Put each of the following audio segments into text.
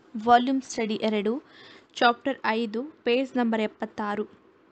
volume study ಎರಡು chapter ಐದು page number ಎಪ್ಪತ್ತಾರು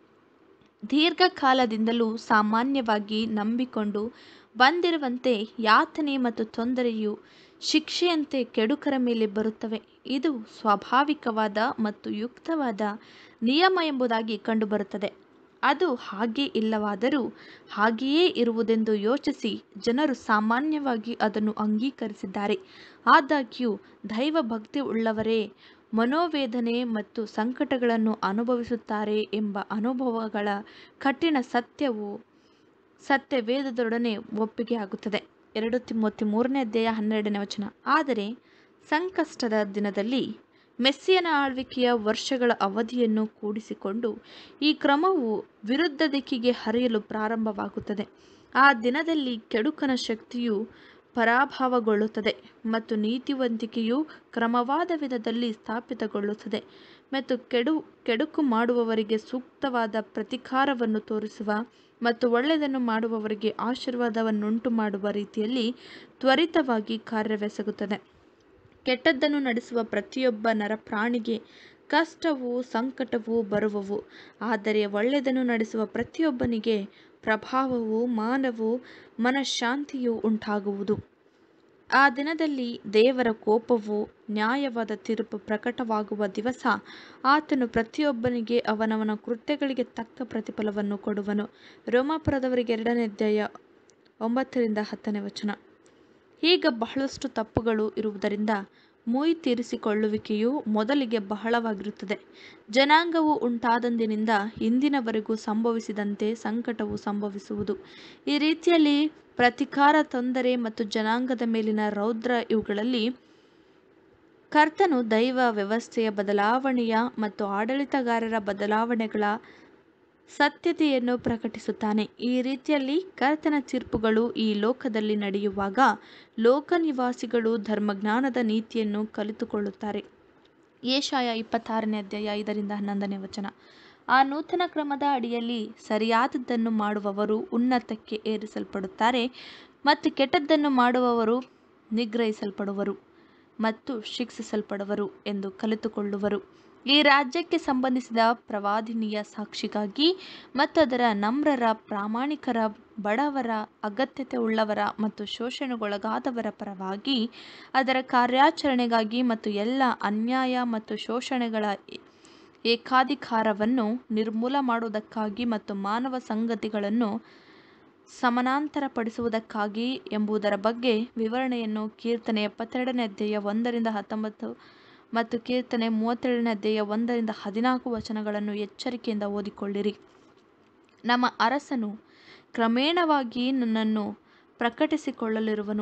ದೀರ್ಘಕಾಲದಿಂದಲೂ ಸಾಮಾನ್ಯವಾಗಿ ನಂಬಿಕೊಂಡು ಬಂದಿರುವಂತೆ ಯಾತನೆ ಮತ್ತು ತೊಂದರೆಯು ಶಿಕ್ಷೆಯಂತೆ ಕೆಡುಕರ ಮೇಲೆ ಬರುತ್ತವೆ ಇದು ಸ್ವಾಭಾವಿಕವಾದ ಮತ್ತು ಯುಕ್ತವಾದ ನಿಯಮ ಎಂಬುದಾಗಿ ಕಂಡುಬರುತ್ತದೆ ಅದು ಹಾಗೆ ಇಲ್ಲವಾದರೂ ಹಾಗೆಯೇ ಇರುವುದೆಂದು ಯೋಚಿಸಿ ಜನರು ಸಾಮಾನ್ಯವಾಗಿ ಅದನ್ನು ಅಂಗೀಕರಿಸಿದ್ದಾರೆ ಆದಾಗ್ಯೂ ದೈವಭಕ್ತಿ ಉಳ್ಳವರೇ ಮನೋವೇದನೆ ಮತ್ತು ಸಂಕಟಗಳನ್ನು ಅನುಭವಿಸುತ್ತಾರೆ ಎಂಬ ಅನುಭವಗಳ ಕಠಿಣ ಸತ್ಯವು ಸತ್ಯವೇದದೊಡನೆ ಒಪ್ಪಿಗೆಯಾಗುತ್ತದೆ ಎರಡು ತಿಮ್ಮೋತಿ ಮೂರನೇ ಅಧ್ಯಾಯ ಹನ್ನೆರಡನೇ ವಚನ ಆದರೆ ಸಂಕಷ್ಟದ ದಿನದಲ್ಲಿ ಮೆಸ್ಸಿಯನ ಆಳ್ವಿಕೆಯ ವರ್ಷಗಳ ಅವಧಿಯನ್ನು ಕೂಡಿಸಿಕೊಂಡು ಈ ಕ್ರಮವು ವಿರುದ್ಧ ದಿಕ್ಕಿಗೆ ಹರಿಯಲು ಪ್ರಾರಂಭವಾಗುತ್ತದೆ ಆ ದಿನದಲ್ಲಿ ಕೆಡುಕನ ಶಕ್ತಿಯು ಪರಾಭವಗೊಳ್ಳುತ್ತದೆ ಮತ್ತು ನೀತಿವಂತಿಕೆಯು ಕ್ರಮವಾದ ವಿಧದಲ್ಲಿ ಸ್ಥಾಪಿತಗೊಳ್ಳುತ್ತದೆ ಮತ್ತು ಕೆಡು ಕೆಡುಕು ಮಾಡುವವರಿಗೆ ಸೂಕ್ತವಾದ ಪ್ರತಿಕಾರವನ್ನು ತೋರಿಸುವ ಮತ್ತು ಒಳ್ಳೆಯದನ್ನು ಮಾಡುವವರಿಗೆ ಆಶೀರ್ವಾದವನ್ನುಂಟು ಮಾಡುವ ರೀತಿಯಲ್ಲಿ ತ್ವರಿತವಾಗಿ ಕಾರ್ಯವೆಸಗುತ್ತದೆ ಕೆಟ್ಟದ್ದನ್ನು ನಡೆಸುವ ಪ್ರತಿಯೊಬ್ಬ ನರಪ್ರಾಣಿಗೆ ಕಷ್ಟವೂ ಸಂಕಟವೂ ಬರುವವು ಆದರೆ ಒಳ್ಳೆಯದನ್ನು ನಡೆಸುವ ಪ್ರತಿಯೊಬ್ಬನಿಗೆ ಪ್ರಭಾವವೂ ಮಾನವೂ ಮನಃಶಾಂತಿಯೂ ಉಂಟಾಗುವುದು ಆ ದಿನದಲ್ಲಿ ದೇವರ ಕೋಪವು ನ್ಯಾಯವಾದ ತೀರ್ಪು ಪ್ರಕಟವಾಗುವ ದಿವಸ ಆತನು ಪ್ರತಿಯೊಬ್ಬನಿಗೆ ಅವನವನ ಕೃತ್ಯಗಳಿಗೆ ತಕ್ಕ ಪ್ರತಿಫಲವನ್ನು ಕೊಡುವನು ರೋಮಾಪುರದವರಿಗೆ ಎರಡನೇ ಅಧ್ಯಾಯ ಒಂಬತ್ತರಿಂದ ಹತ್ತನೇ ವಚನ ಈಗ ಬಹಳಷ್ಟು ತಪ್ಪುಗಳು ಇರುವುದರಿಂದ ಮುಯಿ ತೀರಿಸಿಕೊಳ್ಳುವಿಕೆಯು ಮೊದಲಿಗೆ ಬಹಳವಾಗಿರುತ್ತದೆ ಜನಾಂಗವು ಉಂಟಾದಂದಿನಿಂದ ಇಂದಿನವರೆಗೂ ಸಂಭವಿಸಿದಂತೆ ಸಂಕಟವು ಸಂಭವಿಸುವುದು ಈ ರೀತಿಯಲ್ಲಿ ಪ್ರತಿಕಾರ ತೊಂದರೆ ಮತ್ತು ಜನಾಂಗದ ಮೇಲಿನ ರೌದ್ರ ಇವುಗಳಲ್ಲಿ ಕರ್ತನು ದೈವ ವ್ಯವಸ್ಥೆಯ ಬದಲಾವಣೆಯ ಮತ್ತು ಆಡಳಿತಗಾರರ ಬದಲಾವಣೆಗಳ ಸತ್ಯತೆಯನ್ನು ಪ್ರಕಟಿಸುತ್ತಾನೆ ಈ ರೀತಿಯಲ್ಲಿ ಕರ್ತನ ತೀರ್ಪುಗಳು ಈ ಲೋಕದಲ್ಲಿ ನಡೆಯುವಾಗ ಲೋಕ ನಿವಾಸಿಗಳು ಧರ್ಮಜ್ಞಾನದ ನೀತಿಯನ್ನು ಕಲಿತುಕೊಳ್ಳುತ್ತಾರೆ ಏಷಾಯ ಇಪ್ಪತ್ತಾರನೇ ಅಧ್ಯಾಯ ಐದರಿಂದ ಹನ್ನೊಂದನೇ ವಚನ ಆ ನೂತನ ಕ್ರಮದ ಅಡಿಯಲ್ಲಿ ಸರಿಯಾದದ್ದನ್ನು ಮಾಡುವವರು ಉನ್ನತಕ್ಕೆ ಏರಿಸಲ್ಪಡುತ್ತಾರೆ ಮತ್ತು ಕೆಟ್ಟದ್ದನ್ನು ಮಾಡುವವರು ನಿಗ್ರಹಿಸಲ್ಪಡುವರು ಮತ್ತು ಶಿಕ್ಷಿಸಲ್ಪಡುವರು ಎಂದು ಕಲಿತುಕೊಳ್ಳುವರು ಈ ರಾಜ್ಯಕ್ಕೆ ಸಂಬಂಧಿಸಿದ ಪ್ರವಾದಿನಿಯ ಸಾಕ್ಷಿಗಾಗಿ ಮತ್ತು ಅದರ ನಮ್ರರ ಪ್ರಾಮಾಣಿಕರ ಬಡವರ ಅಗತ್ಯತೆ ಉಳ್ಳವರ ಮತ್ತು ಶೋಷಣೆಗೊಳಗಾದವರ ಪರವಾಗಿ ಅದರ ಕಾರ್ಯಾಚರಣೆಗಾಗಿ ಮತ್ತು ಎಲ್ಲ ಅನ್ಯಾಯ ಮತ್ತು ಶೋಷಣೆಗಳ ಏಕಾಧಿಕಾರವನ್ನು ನಿರ್ಮೂಲ ಮಾಡುವುದಕ್ಕಾಗಿ ಮತ್ತು ಮಾನವ ಸಂಗತಿಗಳನ್ನು ಸಮಾನಾಂತರಪಡಿಸುವುದಕ್ಕಾಗಿ ಎಂಬುದರ ಬಗ್ಗೆ ವಿವರಣೆಯನ್ನು ಕೀರ್ತನೆ ಎಪ್ಪತ್ತೆರಡನೇ ಅಧ್ಯಾಯ ಒಂದರಿಂದ ಹತ್ತೊಂಬತ್ತು ಮತ್ತು ಕೀರ್ತನೆ ಮೂವತ್ತೇಳನೇ ಅಧ್ಯಾಯ ಒಂದರಿಂದ ಹದಿನಾಲ್ಕು ವಚನಗಳನ್ನು ಎಚ್ಚರಿಕೆಯಿಂದ ಓದಿಕೊಳ್ಳಿರಿ ನಮ್ಮ ಅರಸನು ಕ್ರಮೇಣವಾಗಿ ನನ್ನನ್ನು ಪ್ರಕಟಿಸಿಕೊಳ್ಳಲಿರುವನು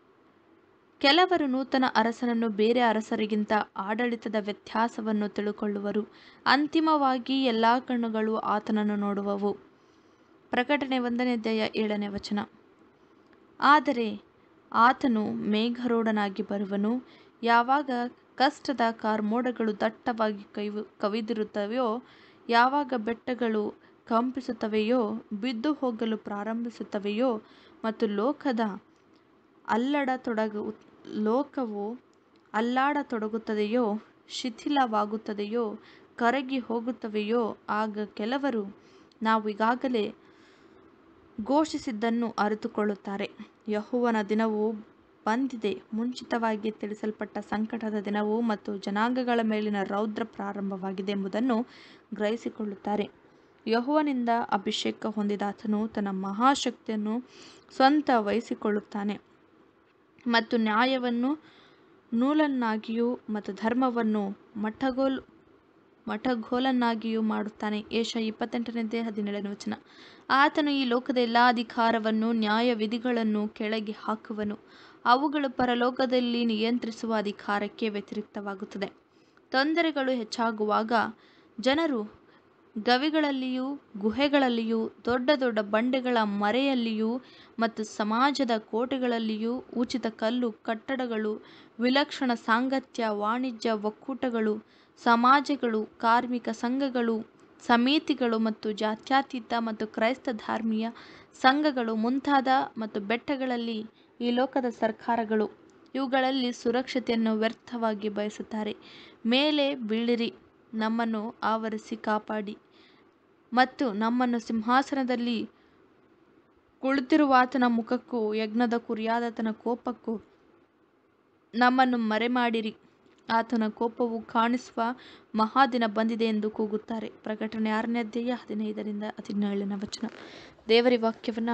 ಕೆಲವರು ನೂತನ ಅರಸನನ್ನು ಬೇರೆ ಅರಸರಿಗಿಂತ ಆಡಳಿತದ ವ್ಯತ್ಯಾಸವನ್ನು ತಿಳುಕೊಳ್ಳುವರು ಅಂತಿಮವಾಗಿ ಎಲ್ಲ ಕಣ್ಣುಗಳು ಆತನನ್ನು ನೋಡುವವು ಪ್ರಕಟಣೆ ಒಂದನೇ ಅಧ್ಯಾಯ ಏಳನೇ ವಚನ ಆದರೆ ಆತನು ಮೇಘರೋಡನಾಗಿ ಬರುವನು ಯಾವಾಗ ಕಷ್ಟದ ಕಾರ್ಮೋಡಗಳು ದಟ್ಟವಾಗಿ ಕೈವು ಕವಿದಿರುತ್ತವೆಯೋ ಯಾವಾಗ ಬೆಟ್ಟಗಳು ಕಂಪಿಸುತ್ತವೆಯೋ ಬಿದ್ದು ಹೋಗಲು ಪ್ರಾರಂಭಿಸುತ್ತವೆಯೋ ಮತ್ತು ಲೋಕದ ಅಲ್ಲಡತೊಡಗು ಲೋಕವು ಅಲ್ಲಾಡತೊಡಗುತ್ತದೆಯೋ ಶಿಥಿಲವಾಗುತ್ತದೆಯೋ ಕರಗಿ ಹೋಗುತ್ತವೆಯೋ ಆಗ ಕೆಲವರು ನಾವು ಈಗಾಗಲೇ ಘೋಷಿಸಿದ್ದನ್ನು ಅರಿತುಕೊಳ್ಳುತ್ತಾರೆ ಯಹುವನ ದಿನವು ಬಂದಿದೆ ಮುಂಚಿತವಾಗಿ ತಿಳಿಸಲ್ಪಟ್ಟ ಸಂಕಟದ ದಿನವು ಮತ್ತು ಜನಾಂಗಗಳ ಮೇಲಿನ ರೌದ್ರ ಪ್ರಾರಂಭವಾಗಿದೆ ಎಂಬುದನ್ನು ಗ್ರಹಿಸಿಕೊಳ್ಳುತ್ತಾರೆ ಯಹುವನಿಂದ ಅಭಿಷೇಕ ಹೊಂದಿದಾತನು ತನ್ನ ಮಹಾಶಕ್ತಿಯನ್ನು ಸ್ವಂತ ವಹಿಸಿಕೊಳ್ಳುತ್ತಾನೆ ಮತ್ತು ನ್ಯಾಯವನ್ನು ನೂಲನ್ನಾಗಿಯೂ ಮತ್ತು ಧರ್ಮವನ್ನು ಮಠಗೋಲ್ ಮಠಗೋಲನ್ನಾಗಿಯೂ ಮಾಡುತ್ತಾನೆ ಏಷ ಇಪ್ಪತ್ತೆಂಟನೇ ಹದಿನೇಳನೇ ವಚನ ಆತನು ಈ ಲೋಕದ ಎಲ್ಲ ಅಧಿಕಾರವನ್ನು ನ್ಯಾಯ ವಿಧಿಗಳನ್ನು ಕೆಳಗೆ ಹಾಕುವನು ಅವುಗಳು ಪರಲೋಕದಲ್ಲಿ ನಿಯಂತ್ರಿಸುವ ಅಧಿಕಾರಕ್ಕೆ ವ್ಯತಿರಿಕ್ತವಾಗುತ್ತದೆ ತೊಂದರೆಗಳು ಹೆಚ್ಚಾಗುವಾಗ ಜನರು ಗವಿಗಳಲ್ಲಿಯೂ ಗುಹೆಗಳಲ್ಲಿಯೂ ದೊಡ್ಡ ದೊಡ್ಡ ಬಂಡೆಗಳ ಮರೆಯಲ್ಲಿಯೂ ಮತ್ತು ಸಮಾಜದ ಕೋಟೆಗಳಲ್ಲಿಯೂ ಉಚಿತ ಕಲ್ಲು ಕಟ್ಟಡಗಳು ವಿಲಕ್ಷಣ ಸಾಂಗತ್ಯ ವಾಣಿಜ್ಯ ಒಕ್ಕೂಟಗಳು ಸಮಾಜಗಳು ಕಾರ್ಮಿಕ ಸಂಘಗಳು ಸಮಿತಿಗಳು ಮತ್ತು ಜಾತ್ಯತೀತ ಮತ್ತು ಕ್ರೈಸ್ತ ಧಾರ್ಮೀಯ ಸಂಘಗಳು ಮುಂತಾದ ಮತ್ತು ಬೆಟ್ಟಗಳಲ್ಲಿ ಈ ಲೋಕದ ಸರ್ಕಾರಗಳು ಇವುಗಳಲ್ಲಿ ಸುರಕ್ಷತೆಯನ್ನು ವ್ಯರ್ಥವಾಗಿ ಬಯಸುತ್ತಾರೆ ಮೇಲೆ ಬೀಳಿರಿ ನಮ್ಮನ್ನು ಆವರಿಸಿ ಕಾಪಾಡಿ ಮತ್ತು ನಮ್ಮನ್ನು ಸಿಂಹಾಸನದಲ್ಲಿ ಕುಳಿತಿರುವಾತನ ಮುಖಕ್ಕೂ ಯಜ್ಞದ ಕುರಿಯಾದಾತನ ಕೋಪಕ್ಕೂ ನಮ್ಮನ್ನು ಮರೆಮಾಡಿರಿ ಆತನ ಕೋಪವು ಕಾಣಿಸುವ ಮಹಾದಿನ ಬಂದಿದೆ ಎಂದು ಕೂಗುತ್ತಾರೆ ಪ್ರಕಟಣೆ ಆರನೇ ಅಧ್ಯಾಯ ಹದಿನೈದರಿಂದ ಹದಿನೇಳನೇ ವಚನ ದೇವರ ವಾಕ್ಯವನ್ನು